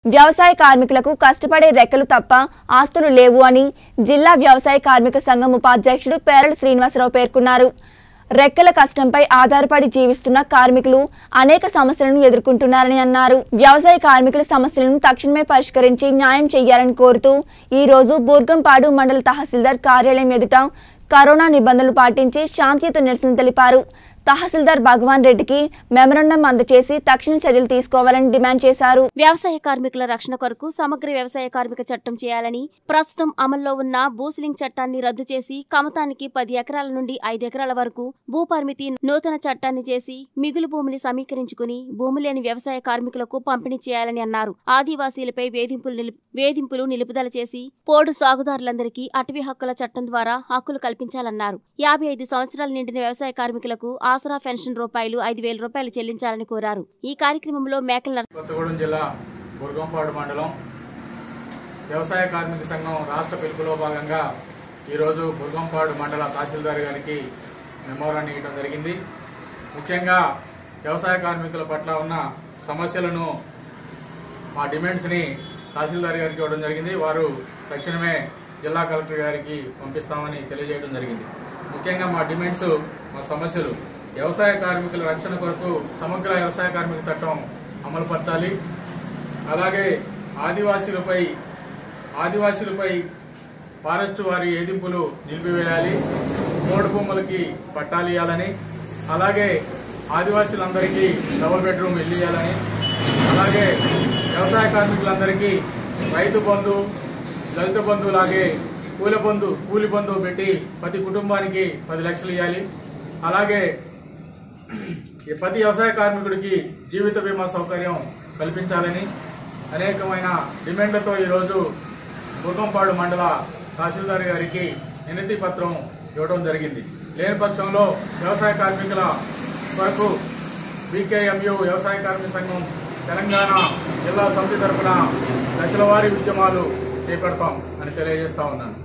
వ్యవసాయ కార్మికులకు కష్టపడే రెక్కలు తప్ప ఆస్తులు లేవు అని జిల్లా వ్యవసాయ కార్మిక సంఘం ఉపాధ్యక్షుడు పేరల శ్రీనివాసరావు పేర్కొన్నారు రెక్కల కష్టంపై ఆధారపడి జీవిస్తున్న కార్మికులు అనేక సమస్యలను ఎదుర్కొంటున్నారని అన్నారు వ్యవసాయ కార్మికుల సమస్యలను తక్షణమే పరిష్కరించి న్యాయం చేయాలని కోరుతూ ఈ రోజు బూర్గంపాడు మండల తహసీల్దార్ కార్యాలయం ఎదుట కరోనా నిబంధనలు పాటించి శాంతియుత నిరసన తెలిపారు తహసీల్దార్ భగవాన్ రెడ్డికి మెమరాండం అందజేసి తక్షణ చర్యలు తీసుకోవాలని డిమాండ్ చేశారు వ్యవసాయ కార్మికుల రక్షణ కొరకు సమగ్ర వ్యవసాయ కార్మిక చట్టం చేయాలని ప్రస్తుతం అమల్లో ఉన్న భూసిలింగ్ చట్టాన్ని రద్దు చేసి కమతానికి పది ఎకరాల నుండి ఐదు ఎకరాల వరకు భూ పరిమితి నూతన చట్టాన్ని చేసి మిగులు భూమిని సమీకరించుకుని భూమి లేని వ్యవసాయ కార్మికులకు పంపిణీ చేయాలని అన్నారు ఆదివాసీలపై వేధింపులు నిలుపు వేధింపులు నిలుపుదల చేసి పోడు సాగుదారులందరికీ అటవీ హక్కుల చట్టం ద్వారా హక్కులు కల్పించాలన్నారు యాభై ఐదు సంవత్సరాలు నిండిన వ్యవసాయ కార్మికులకు ఆసరా పెన్షన్ రూపాయలు ఐదు వేల రూపాయలు చెల్లించాలని కోరారు ఈ కార్యక్రమంలో మేకల నరసింహ కొత్తగూడెం జిల్లా బుర్గంపాడు మండలం వ్యవసాయ కార్మిక సంఘం రాష్ట్ర పిలుపులో భాగంగా ఈరోజు బుర్గంపాడు మండల తహసీల్దార్ గారికి మెమోరాన్ని ఇవ్వడం జరిగింది ముఖ్యంగా వ్యవసాయ కార్మికుల పట్ల ఉన్న సమస్యలను మా డిమాండ్స్ని తహసీల్దార్ గారికి ఇవ్వడం జరిగింది వారు తక్షణమే జిల్లా కలెక్టర్ గారికి పంపిస్తామని తెలియజేయడం జరిగింది ముఖ్యంగా మా డిమాండ్స్ మా సమస్యలు వ్యవసాయ కార్మికుల రక్షణ కొరకు సమగ్ర వ్యవసాయ కార్మిక చట్టం అమలుపరచాలి అలాగే ఆదివాసీలపై ఆదివాసీలపై ఫారెస్ట్ వారి ఏదింపులు నిలిపివేయాలి మూడు భూములకి పట్టాలు ఇవ్వాలని అలాగే ఆదివాసీలందరికీ డబుల్ బెడ్రూమ్ ఇల్లు ఇవ్వాలని అలాగే వ్యవసాయ కార్మికులందరికీ రైతు బంధు దళిత బంధు లాగే కూలి బంధు కూలి బంధు పెట్టి ప్రతి కుటుంబానికి పది లక్షలు ఇవ్వాలి అలాగే ఈ ప్రతి వ్యవసాయ కార్మికుడికి జీవిత బీమా సౌకర్యం కల్పించాలని అనేకమైన డిమాండ్లతో ఈరోజు బుర్గంపాడు మండల తహసీల్దార్ గారికి వినతి పత్రం ఇవ్వడం జరిగింది లేని పక్షంలో వ్యవసాయ కార్మికుల వరకు బీకేఎంయు వ్యవసాయ కార్మిక సంఘం తెలంగాణ జిల్లా సమితి తరఫున దశలవారీ ఉద్యమాలు చేపడతాం అని తెలియజేస్తా ఉన్నాను